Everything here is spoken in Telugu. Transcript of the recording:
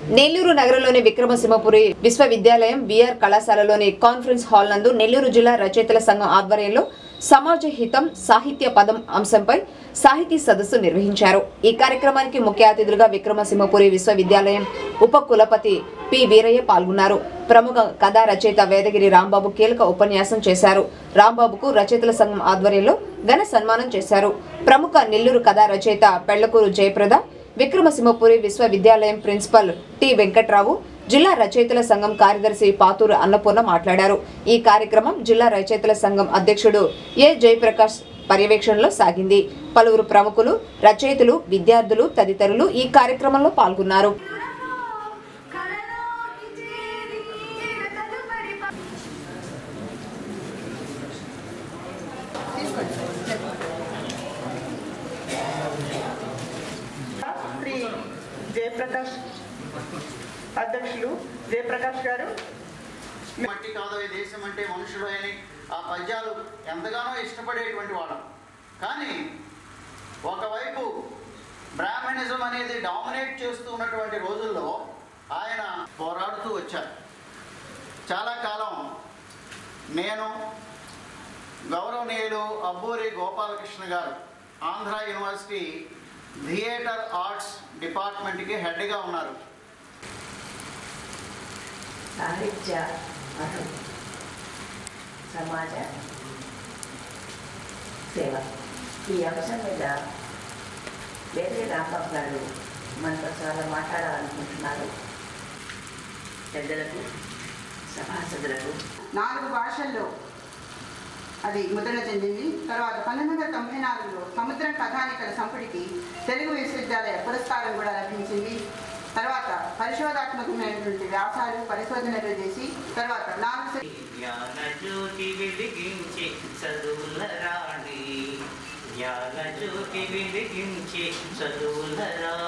నెల్లూరు నగరంలోని విక్రమసింహపురి విశ్వవిద్యాలయం విఆర్ కళాశాలలోని కాన్ఫరెన్స్ హాల్ నందు నెల్లూరు జిల్లా రచయితల సంఘం ఆధ్వర్యంలో సమాజ హితం సాహిత్య పదం అంశంపై సాహితీ సదస్సు నిర్వహించారు ఈ కార్యక్రమానికి ముఖ్య అతిథులుగా విక్రమసింహపురి విశ్వవిద్యాలయం ఉప కులపతి పి వీరయ్య పాల్గొన్నారు ప్రముఖ కథా రచయిత వేదగిరి రాంబాబు కీలక ఉపన్యాసం చేశారు రాంబాబుకు రచయితల సంఘం ఆధ్వర్యంలో ఘన సన్మానం చేశారు ప్రముఖ నెల్లూరు కథా రచయిత పెళ్లకూరు జయప్రద విక్రమసింహపురి విశ్వవిద్యాలయం ప్రిన్సిపల్ టి వెంకట్రావు జిల్లా రచయితల సంఘం కార్యదర్శి పాతూరు అన్నపూర్ణ మాట్లాడారు ఈ కార్యక్రమం జిల్లా రచయితల సంఘం అధ్యక్షుడు ఏ జయప్రకాష్ పర్యవేక్షణలో సాగింది పలువురు ప్రముఖులు రచయితలు విద్యార్థులు తదితరులు ఈ కార్యక్రమంలో పాల్గొన్నారు కలలోకి చేరి తదుపరి ప- శ్రీ జయప్రకాష్ అధ్యక్షులు జయప్రకాష్ గారు మట్టి కాదో ఈ దేశం అంటే మనుషులు అని ఆ పద్యాలు ఎంతగానో ఇష్టపడేటువంటి వాళ్ళం కానీ ఒకవైపు బ్రాహ్మణిజం అనేది డామినేట్ చేస్తూ ఉన్నటువంటి రోజుల్లో ఆయన పోరాడుతూ వచ్చారు చాలా కాలం నేను గౌరవనీయులు అబ్బూరి గోపాలకృష్ణ గారు ఆంధ్ర యూనివర్సిటీ థియేటర్ ఆర్ట్స్ డిపార్ట్మెంట్కి హెడ్గా ఉన్నారు సాహిత్య మతం సమాజ సేవ ఈ అంశం మీద వేరే రాంబాబు గారు మనతో చాలా మాట్లాడాలనుకుంటున్నారు పెద్దలకు సభాసదులకు నాలుగు భాషల్లో అది ముద్రణ చెందింది తర్వాత పంతొమ్మిది వందల తొంభై నాలుగులో సముద్రం కథానికల సంపుటికి తెలుగు విశ్వవిద్యాలయ పురస్కారం కూడా లభించింది తర్వాత పరిశోధాత్మకమైనటువంటి వ్యాసాలు పరిశోధనలు చేసి తర్వాత నాలుగు సె- జ్ఞాన జ్యోతి వెలిగించి చదువుల రాణి జ్ఞాన జ్యోతి వెలిగించి చదువుల రాణి